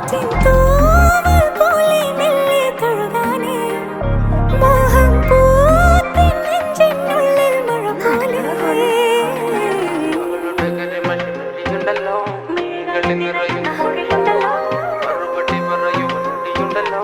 കാറ്റിൻ തൂവൽ പോലെ മെല്ലെ തഴുകാനേ മോഹം പൂത്തിൻ നെഞ്ചിനുള്ളിൽ മഴ പോലെ മണിമുടിയുണ്ടല്ലോ നീകളിൽ നിറയും മറുപടി പറയും ഉണ്ടിയുണ്ടല്ലോ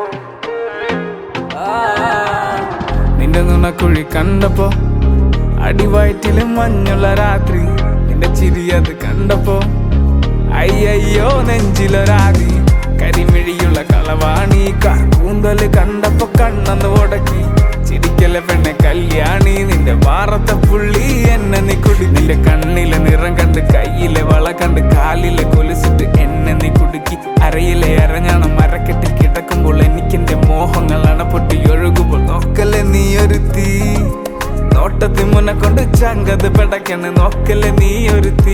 നിന്റെ നുണക്കുഴി കണ്ടപ്പോ അടിവയറ്റില് മഞ്ഞുള്ള രാത്രി നിന്റെ ചിരി അത് കണ്ടപ്പോ അയ്യയ്യോ നെഞ്ചിലൊരാതി കരിമിഴിയുള്ള കളവാണി കൂന്തല് കണ്ടപ്പോ കണ്ണന്ന് ഉടക്കി ചിരിക്കല പെണ്ണെ കല്യാണി നിന്റെ വാറത്തെ പുള്ളി എന്നെ നീ കുടി നിന്റെ കണ്ണിലെ നിറം കണ്ട് കയ്യിലെ വള കണ്ട് കാലിലെ കൊലുസിട്ട് എന്നെ നീ കുടുക്കി അരയിലെ അരഞ്ഞാണം മരക്കെട്ടിൽ കിടക്കുമ്പോൾ എനിക്കെന്റെ മോഹങ്ങൾ അണപ്പൊട്ടി ഒഴുകുമ്പോൾ നോക്കല്ലേ നീ ഒരു തീ നോട്ടത്തിൽ മുന്നെ കൊണ്ട് ചങ്കത് പെടക്കണ് നോക്കല്ലേ നീ ഒരു തീ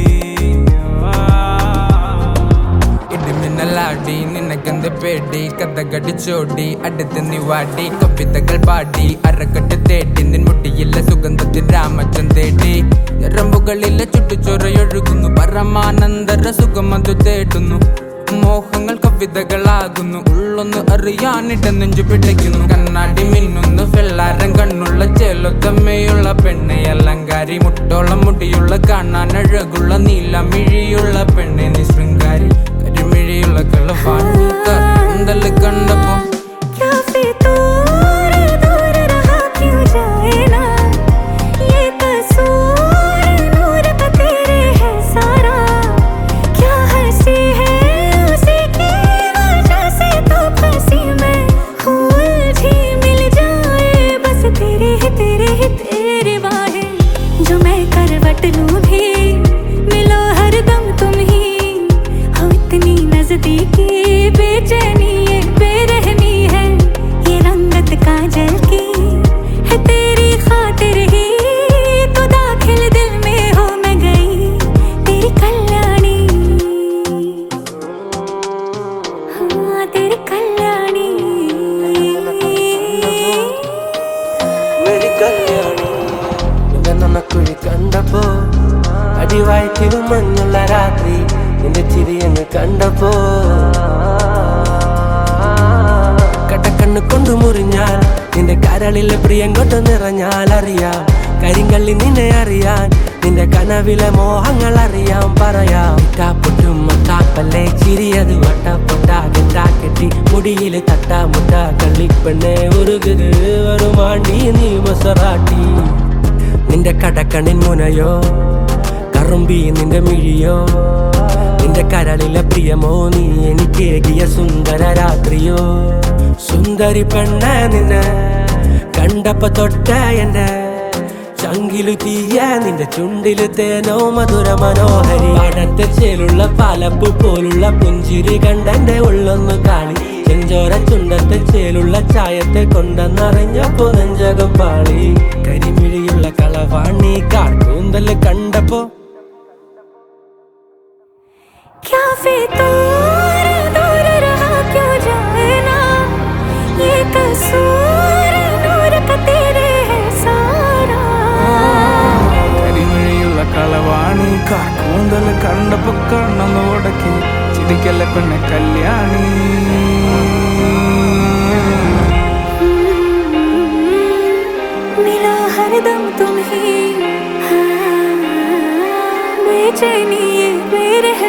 ഇടിമിന്നലാടി നിനക്കെന്ത് പേടി കഥകടിച്ചോടി അടുത്ത് നീ വാടി കവിതകൾ പാടി അരക്കെട്ട് തേടി നിൻ മുട്ടിയില്ല സുഗന്ധത്തിൽ രാമച്ചൻ തേടി ഞരമ്പുകളിലെ ചുട്ടുചൊറയൊഴുകുന്നു പരമാനന്ദര സുഖമതു തേടുന്നു മോഹങ്ങൾ കവിതകളാകുന്നു ഉള്ളൊന്ന് അറിയാനിട്ട് നെഞ്ചു പിടിക്കുന്നു കണ്ണാടി മിന്നുന്നു വെള്ളാരം കണ്ണുള്ള ചേലൊത്തമ്മയുള്ള പെണ്ണെ അലങ്കാരി മുട്ടോളം മുടിയുള്ള കാണാൻ അഴകുള്ള നീലമിഴിയുള്ള പെണ്ണെ നീ ശൃംഗാരി കരിമിഴിയുള്ള കളവാണി കണ്ടല് കണ്ടപ്പോ क्या फितूर दूर रहा क्यों जाए ना ये कसूर नूर का तेरे है सारा क्या हंसी है उसी की वजह से तो फंसी मैं फूल भी मिल जाए बस तेरे ही तेरे ही तेरे वाहे जो मैं करवट लूं भी मिलो हरदम तुम ही हो इतनी नजदीकी बेचैनी ये बेरहमी है ये रंगत काजल की है तेरी खातिर ही तो दाखिल दिल में हो मैं गई तेरी कल्याणी हाँ तेरी कल्याणी വെരി കല്യാണി നിന്റെ നന്നക്കുഴി കണ്ടപ്പോ അടിവായത്തിലും മഞ്ഞുള്ള രാത്രി നിന്റെ ചിരി അങ്ങ് കണ്ടപ്പോ കടക്കണ്ണ് കൊണ്ടു മുറിഞ്ഞാൽ നിന്റെ കരളിലെ പ്രിയം കൊണ്ട് നിറഞ്ഞാൽ അറിയാം കരിങ്കള്ളി നിന്നെ അറിയാൻ നിന്റെ കനവിലെ മോഹങ്ങൾ അറിയാം പറയാം പൊട്ടും മത്താപ്പല്ലേ ചിരിയത് വട്ടപ്പൊട്ടാകെട്ടി മുടിയില് തട്ടാമുട്ട കള്ളിപ്പെണ്ണെ ഉരുകുത് വരുമാണ്ടി നീ മൊസറാട്ടി നിന്റെ കടക്കണ്ണിൻ മുനയോ കറുമ്പി നിന്റെ മിഴിയോ നിന്റെ കരളിലെ പ്രിയമോ നീ എനിക്കേകിയ സുന്ദര രാത്രിയോ സുന്ദരി പെണ്ണ നിന്നെ കണ്ടപ്പോ തൊട്ട എന്റെ ചങ്കിലു തീയ നിന്റെ ചുണ്ടില് തേനോ മധുര മനോഹരി പാടത്തെ ചേലുള്ള പാലപ്പു പോലുള്ള പുഞ്ചിരി കണ്ടെന്റെ ഉള്ളൊന്നു കാളി ചെഞ്ചോര ചുണ്ടത്തെ ചേലുള്ള ചായത്തെ കൊണ്ടെന്നറിഞ്ഞപ്പോ നെഞ്ചകം പാളി കരിമിഴിയുള്ള കളവാണി കാർക്കൂന്തല് കണ്ടപ്പോ क्या फितूर दूर रहा क्यों जाए ना ये कसूर नूर का तेरे है सारा കരിമിഴിയുള്ള കളവാണി കൂന്തല് കണ്ടപ്പോ കണ്ണന്ന് ഉടക്കി ചിരിക്കല്ല പെണ്ണെ കല്യാണി मिला हरदम तुम ही हाँ, बेचैनी ये बेरहमी